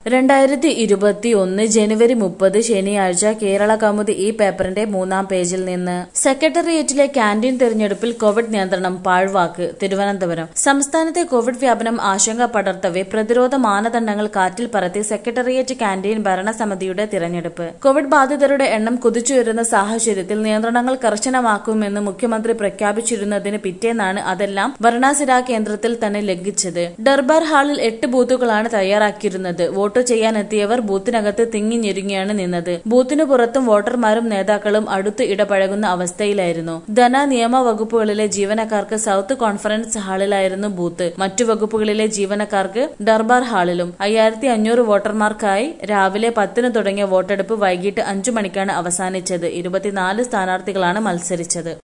രണ്ടായിരത്തി ഇരുപത്തി ഒന്ന് ജനുവരി മുപ്പത് ശനിയാഴ്ച കേരള കൗമുദി ഈ പേപ്പറിന്റെ മൂന്നാം പേജിൽ നിന്ന് സെക്രട്ടേറിയറ്റിലെ ക്യാന്റീൻ തെരഞ്ഞെടുപ്പിൽ കോവിഡ് നിയന്ത്രണം പാഴ്വാക്ക് തിരുവനന്തപുരം സംസ്ഥാനത്തെ കോവിഡ് വ്യാപനം ആശങ്ക പടർത്തവെ പ്രതിരോധ മാനദണ്ഡങ്ങൾ കാറ്റിൽ പറത്തി സെക്രട്ടേറിയറ്റ് ക്യാന്റീൻ ഭരണസമിതിയുടെ തിരഞ്ഞെടുപ്പ് കോവിഡ് ബാധിതരുടെ എണ്ണം കുതിച്ചുയരുന്ന സാഹചര്യത്തിൽ നിയന്ത്രണങ്ങൾ കർശനമാക്കുമെന്ന് മുഖ്യമന്ത്രി പ്രഖ്യാപിച്ചിരുന്നതിന് പിറ്റേന്നാണ് അതെല്ലാം ഭരണസിരാ കേന്ദ്രത്തിൽ തന്നെ ലംഘിച്ചത് ദർബാർ ഹാളിൽ എട്ട് ബൂത്തുകളാണ് തയ്യാറാക്കിയിരുന്നത് വോട്ട് ചെയ്യാനെത്തിയവർ ബൂത്തിനകത്ത് തിങ്ങി ഞെരുങ്ങിയാണ് നിന്നത് ബൂത്തിനു പുറത്തും വോട്ടർമാരും നേതാക്കളും അടുത്ത് ഇടപഴകുന്ന അവസ്ഥയിലായിരുന്നു ധന നിയമ വകുപ്പുകളിലെ ജീവനക്കാർക്ക് സൗത്ത് കോൺഫറൻസ് ഹാളിലായിരുന്നു ബൂത്ത് മറ്റു വകുപ്പുകളിലെ ജീവനക്കാർക്ക് ദർബാർ ഹാളിലും അയ്യായിരത്തി അഞ്ഞൂറ് വോട്ടർമാർക്കായി രാവിലെ പത്തിന് തുടങ്ങിയ വോട്ടെടുപ്പ് വൈകിട്ട് അഞ്ചു മണിക്കാണ് അവസാനിച്ചത് ഇരുപത്തിനാല് സ്ഥാനാർത്ഥികളാണ് മത്സരിച്ചത്